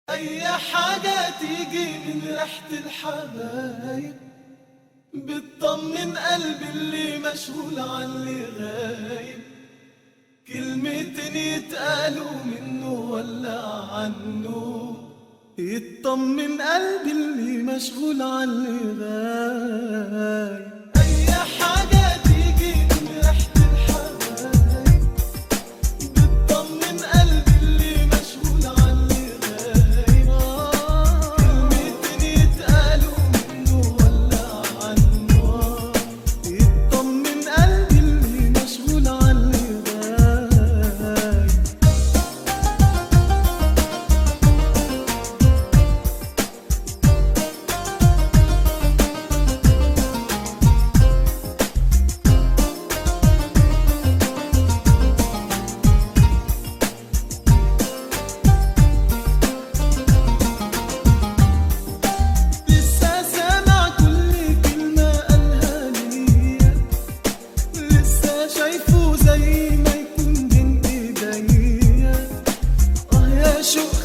أي حاجة تيجي من ريحة الحبايب بتطمن قلبي اللي مشغول عن اللي غايب كلمتين يتقالوا منه ولا عنه يطمن قلبي اللي مشغول عن اللي غايب أي حاجة تيجي من ريحة الحبايب بتطمن قلبي اللي مشغول عن اللي غايب كلمتين يتقالوا منه ولا عنه يطمن قلبي اللي مشغول عن اللي غايب لسه سامع كل كلمة قالها ليا لسه شايفه زي ما يكون بين ايديا اه يا شوق